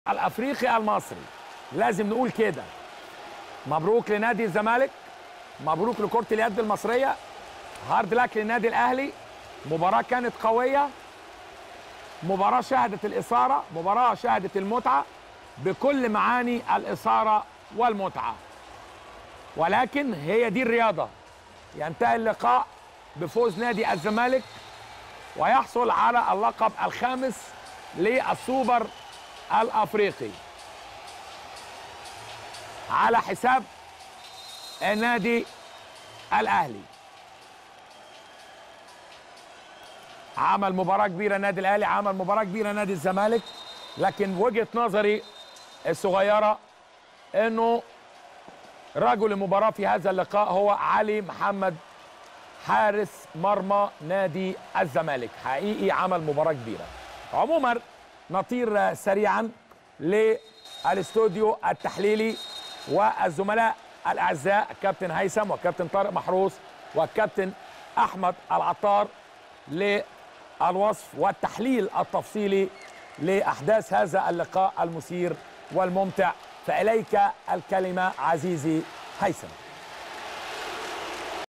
الافريقي المصري لازم نقول كده مبروك لنادي الزمالك مبروك لكره اليد المصريه هارد لك للنادي الاهلي مباراه كانت قويه مباراه شهدت الاثاره مباراه شهدت المتعه بكل معاني الاثاره والمتعه ولكن هي دي الرياضه ينتهي اللقاء بفوز نادي الزمالك ويحصل على اللقب الخامس للسوبر الافريقي على حساب النادي الاهلي عمل مباراه كبيره النادي الاهلي عمل مباراه كبيره نادي الزمالك لكن وجهه نظري الصغيره انه رجل المباراه في هذا اللقاء هو علي محمد حارس مرمى نادي الزمالك حقيقي عمل مباراه كبيره عموما نطير سريعا للاستوديو التحليلي والزملاء الاعزاء الكابتن هيثم والكابتن طارق محروس والكابتن احمد العطار للوصف والتحليل التفصيلي لاحداث هذا اللقاء المثير والممتع فاليك الكلمه عزيزي هيثم